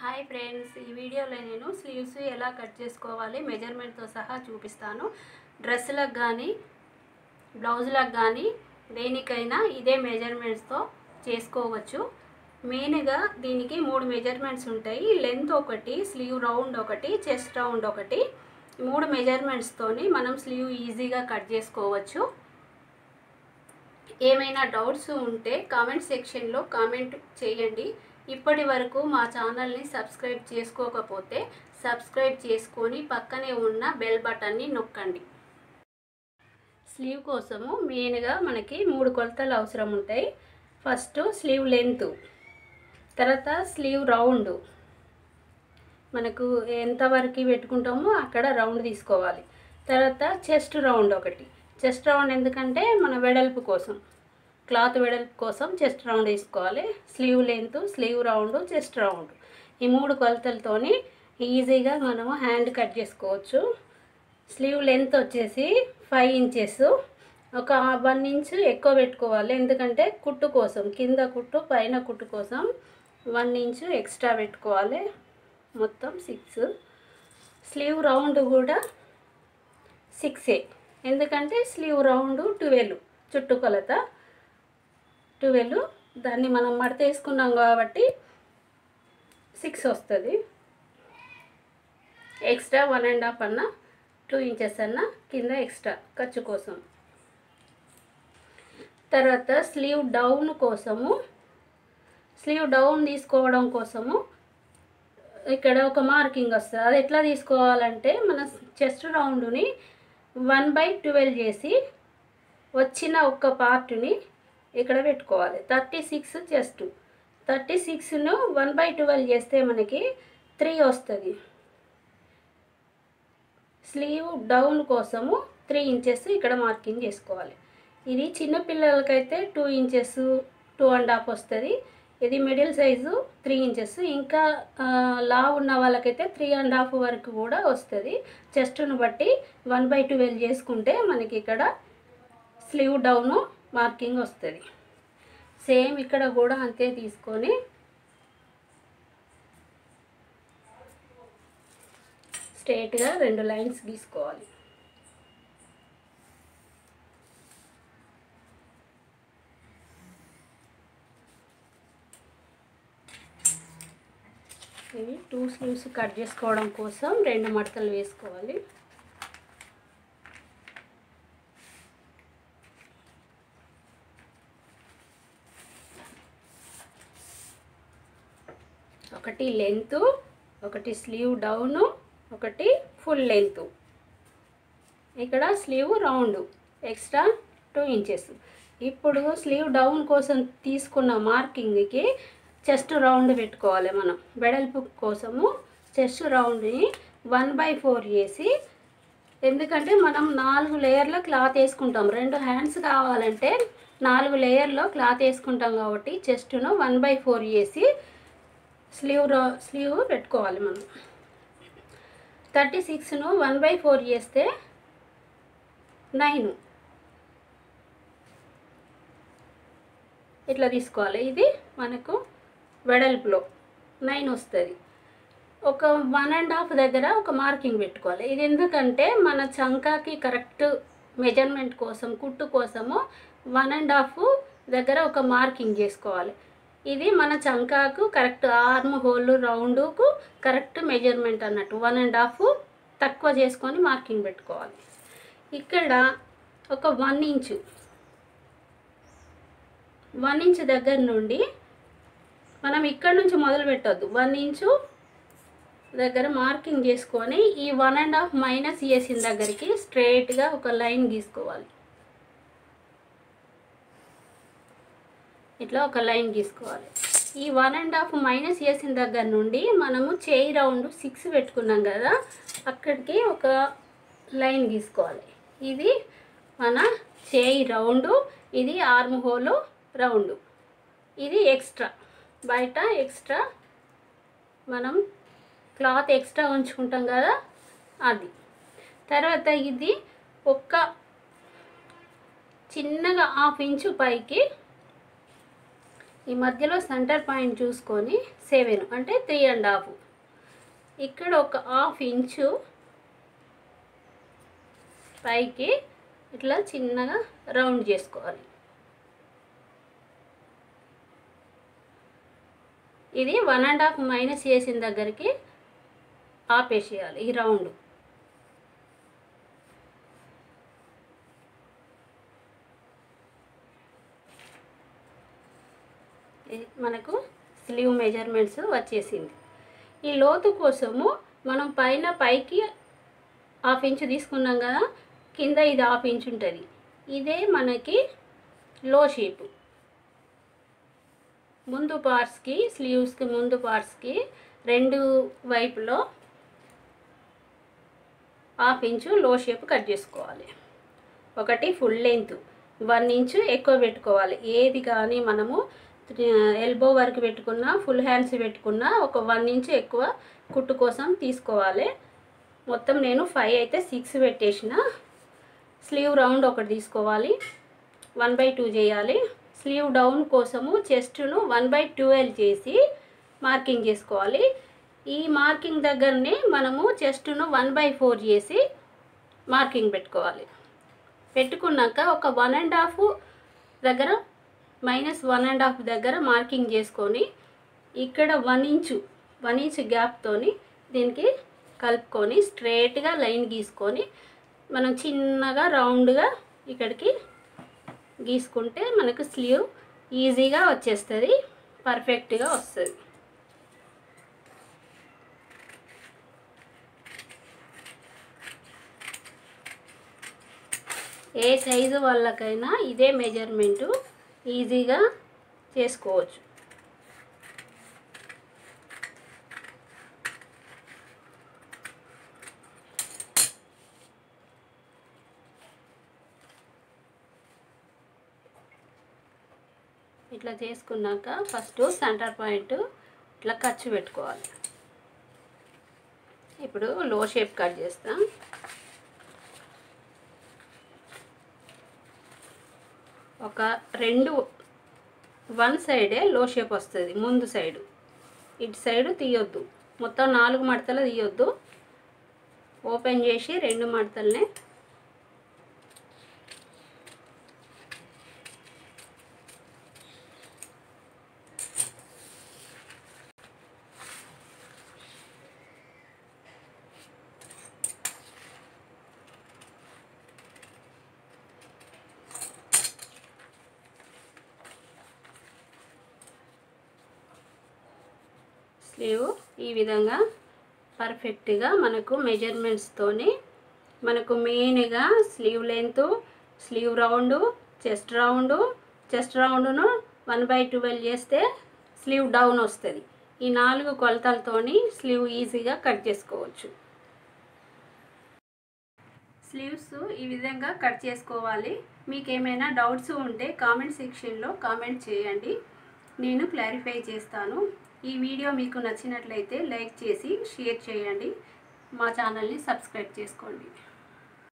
hi friends ఈ వీడియోలో నేను స్లీవ్స్ ఎలా కట్ చేసుకోవాలి మెజర్మెంట్తో సహా చూపిస్తాను డ్రెస్సులకు కానీ బ్లౌజులకు కానీ దేనికైనా ఇదే మెజర్మెంట్స్తో చేసుకోవచ్చు మెయిన్గా దీనికి మూడు మెజర్మెంట్స్ ఉంటాయి లెంత్ ఒకటి స్లీవ్ రౌండ్ ఒకటి చెస్ట్ రౌండ్ ఒకటి ఈ మూడు మెజర్మెంట్స్తోని మనం స్లీవ్ ఈజీగా కట్ చేసుకోవచ్చు ఏమైనా డౌట్స్ ఉంటే కామెంట్ సెక్షన్లో కామెంట్ చేయండి ఇప్పటి వరకు మా ఛానల్ని సబ్స్క్రైబ్ చేసుకోకపోతే సబ్స్క్రైబ్ చేసుకొని పక్కనే ఉన్న బెల్ బటన్ని నొక్కండి స్లీవ్ కోసము మెయిన్గా మనకి మూడు కొలతలు అవసరం ఉంటాయి ఫస్ట్ స్లీవ్ లెంత్ తర్వాత స్లీవ్ రౌండ్ మనకు ఎంతవరకు పెట్టుకుంటామో అక్కడ రౌండ్ తీసుకోవాలి తర్వాత చెస్ట్ రౌండ్ ఒకటి చెస్ట్ రౌండ్ ఎందుకంటే మన వెడల్పు కోసం క్లాత్ వెడల్పు కోసం చెస్ట్ రౌండ్ తీసుకోవాలి sleeve length sleeve round chest round ఈ మూడు కొలతలతోని ఈజీగా మనము హ్యాండ్ కట్ చేసుకోవచ్చు స్లీవ్ లెంత్ వచ్చేసి ఫైవ్ ఇంచెస్ ఒక వన్ ఇంచ్ ఎక్కువ పెట్టుకోవాలి ఎందుకంటే కుట్టు కోసం కింద కుట్టు పైన కుట్టు కోసం వన్ ఇంచ్ ఎక్స్ట్రా పెట్టుకోవాలి మొత్తం సిక్స్ స్లీవ్ రౌండ్ కూడా సిక్సే ఎందుకంటే స్లీవ్ రౌండ్ ట్వెల్వ్ చుట్టుకొలత ట్వెల్వ్ దాన్ని మనం మడత వేసుకున్నాం కాబట్టి సిక్స్ వస్తుంది ఎక్స్ట్రా వన్ అండ్ హాఫ్ అన్న టూ ఇంచెస్ అన్న కింద ఎక్స్ట్రా ఖర్చు కోసం తర్వాత స్లీవ్ డౌన్ కోసము స్లీవ్ డౌన్ తీసుకోవడం కోసము ఇక్కడ ఒక మార్కింగ్ వస్తుంది అది ఎట్లా తీసుకోవాలంటే మన చెస్ట్ రౌండ్ని వన్ బై ట్వెల్వ్ చేసి వచ్చిన ఒక్క పార్ట్ని ఇక్కడ పెట్టుకోవాలి థర్టీ సిక్స్ చెస్ట్ థర్టీ సిక్స్ను వన్ బై ట్వెల్వ్ చేస్తే మనకి త్రీ వస్తుంది స్లీవ్ డౌన్ కోసము త్రీ ఇంచెస్ ఇక్కడ మార్కింగ్ చేసుకోవాలి ఇది చిన్న పిల్లలకైతే two inches two and half వస్తుంది ఇది మిడిల్ సైజు త్రీ ఇంచెస్ ఇంకా ఆ, లా ఉన్న వాళ్ళకైతే త్రీ అండ్ హాఫ్ వరకు కూడా వస్తుంది చెస్ట్ను బట్టి వన్ బై ట్వెల్వ్ చేసుకుంటే మనకి ఇక్కడ స్లీవ్ డౌన్ మార్కింగ్ వస్తుంది సేమ్ ఇక్కడ కూడా అంతే తీసుకొని స్ట్రేట్గా రెండు లైన్స్ గీసుకోవాలి ఇవి టూ స్లీవ్స్ కట్ చేసుకోవడం కోసం రెండు మడతలు వేసుకోవాలి ఒకటి లెంత్ ఒకటి స్లీవ్ డౌను ఒకటి ఫుల్ లెంత్ ఇక్కడ sleeve round extra two inches ఇప్పుడు స్లీవ్ డౌన్ కోసం తీసుకున్న మార్కింగ్కి చెస్ట్ రౌండ్ పెట్టుకోవాలి మనం వెడల్పు కోసము చెస్ట్ రౌండ్ని వన్ బై ఫోర్ చేసి ఎందుకంటే మనం నాలుగు లేయర్లో క్లాత్ వేసుకుంటాం రెండు హ్యాండ్స్ కావాలంటే నాలుగు లేయర్లో క్లాత్ వేసుకుంటాం కాబట్టి చెస్ట్ను వన్ బై ఫోర్ చేసి స్లీవ్ రా స్లీవ్ పెట్టుకోవాలి మనం థర్టీ సిక్స్ను వన్ బై ఫోర్ చేస్తే నైన్ ఇట్లా తీసుకోవాలి ఇది మనకు వెడల్పులో నైన్ వస్తుంది ఒక వన్ అండ్ హాఫ్ దగ్గర ఒక మార్కింగ్ పెట్టుకోవాలి ఇది ఎందుకంటే మన చంకాకి కరెక్ట్ మెజర్మెంట్ కోసం కుట్టు కోసము వన్ అండ్ హాఫ్ దగ్గర ఒక మార్కింగ్ చేసుకోవాలి ఇది మన చంకాకు కరెక్ట్ ఆర్మ్ హోల్ రౌండ్కు కరెక్ట్ మెజర్మెంట్ అన్నట్టు వన్ అండ్ హాఫ్ తక్కువ చేసుకొని మార్కింగ్ పెట్టుకోవాలి ఇక్కడ ఒక వన్ ఇంచు వన్ ఇంచ్ దగ్గర నుండి మనం ఇక్కడ నుంచి మొదలు పెట్టొద్దు వన్ ఇంచు దగ్గర మార్కింగ్ చేసుకొని ఈ వన్ అండ్ హాఫ్ మైనస్ చేసిన దగ్గరికి స్ట్రైట్గా ఒక లైన్ గీసుకోవాలి ఇట్లా ఒక లైన్ గీసుకోవాలి ఈ వన్ అండ్ హాఫ్ మైనస్ చేసిన దగ్గర నుండి మనము చేయి రౌండ్ సిక్స్ పెట్టుకున్నాం కదా అక్కడికి ఒక లైన్ గీసుకోవాలి ఇది మన చేయి రౌండు ఇది ఆర్మ్ హోలు రౌండు ఇది ఎక్స్ట్రా బయట ఎక్స్ట్రా మనం క్లాత్ ఎక్స్ట్రా ఉంచుకుంటాం కదా అది తర్వాత ఇది ఒక్క చిన్నగా హాఫ్ ఇంచు పైకి ఈ మధ్యలో సెంటర్ పాయింట్ చూసుకొని సెవెన్ అంటే త్రీ అండ్ హాఫ్ ఇక్కడ ఒక హాఫ్ ఇంచు పైకి ఇట్లా చిన్నగా రౌండ్ చేసుకోవాలి ఇది వన్ అండ్ హాఫ్ మైనస్ చేసిన దగ్గరికి ఆపేసేయాలి ఈ రౌండ్ ఇది మనకు స్లీవ్ మెజర్మెంట్స్ వచ్చేసింది ఈ లోతు కోసము మనం పైన పైకి హాఫ్ ఇంచ్ తీసుకున్నాం కదా కింద ఇది హాఫ్ ఇంచ్ ఉంటుంది ఇదే మనకి లో షేప్ ముందు పార్ట్స్కి స్లీవ్స్కి ముందు పార్ట్స్కి రెండు వైపులో హాఫ్ ఇంచు లో షేప్ కట్ చేసుకోవాలి ఒకటి ఫుల్ లెంత్ వన్ ఇంచు ఎక్కువ పెట్టుకోవాలి ఏది కానీ మనము ఎల్బో వరకు పెట్టుకున్నా ఫుల్ హ్యాండ్స్ పెట్టుకున్నా ఒక వన్ ఇంచ్ ఎక్కువ కుట్టు కోసం తీసుకోవాలి మొత్తం నేను ఫైవ్ అయితే సిక్స్ పెట్టేసిన స్లీవ్ రౌండ్ ఒకటి తీసుకోవాలి వన్ బై టూ చేయాలి స్లీవ్ డౌన్ కోసము చెస్ట్ను వన్ బై ట్వెల్వ్ చేసి మార్కింగ్ చేసుకోవాలి ఈ మార్కింగ్ దగ్గరనే మనము చెస్ట్ను వన్ బై ఫోర్ చేసి మార్కింగ్ పెట్టుకోవాలి పెట్టుకున్నాక ఒక వన్ అండ్ హాఫ్ దగ్గర మైనస్ వన్ అండ్ హాఫ్ దగ్గర మార్కింగ్ చేసుకొని ఇక్కడ వన్ ఇంచు వన్ ఇంచ్ గ్యాప్తోని దీనికి కలుపుకొని స్ట్రేట్గా లైన్ గీసుకొని మనం చిన్నగా రౌండ్గా ఇక్కడికి గీసుకుంటే మనకు స్లీవ్ ఈజీగా వచ్చేస్తుంది పర్ఫెక్ట్గా వస్తుంది ఏ సైజు వాళ్ళకైనా ఇదే మెజర్మెంటు ఈజీగా చేసుకోవచ్చు ఇట్లా చేసుకున్నాక ఫస్ట్ సెంటర్ పాయింట్ ఇట్లా ఖర్చు పెట్టుకోవాలి ఇప్పుడు లో షేప్ కట్ చేస్తాం ఒక రెండు వన్ సైడే లో షేప్ వస్తుంది ముందు సైడు ఇటు సైడు తీయొద్దు మొత్తం నాలుగు మడతలు తీయొద్దు ఓపెన్ చేసి రెండు మడతల్నే స్లీవ్ ఈ విధంగా పర్ఫెక్ట్గా మనకు మెజర్మెంట్స్తోని మనకు మెయిన్గా sleeve length sleeve round chest round chest రౌండ్ను వన్ బై ట్వెల్వ్ చేస్తే స్లీవ్ డౌన్ వస్తుంది ఈ నాలుగు కొలతలతోని స్లీవ్ ఈజీగా కట్ చేసుకోవచ్చు స్లీవ్స్ ఈ విధంగా కట్ చేసుకోవాలి మీకు ఏమైనా డౌట్స్ ఉంటే కామెంట్ సెక్షన్లో కామెంట్ చేయండి నేను క్లారిఫై చేస్తాను ఈ వీడియో మీకు నచ్చినట్లయితే లైక్ చేసి షేర్ చేయండి మా ఛానల్ని సబ్స్క్రైబ్ చేసుకోండి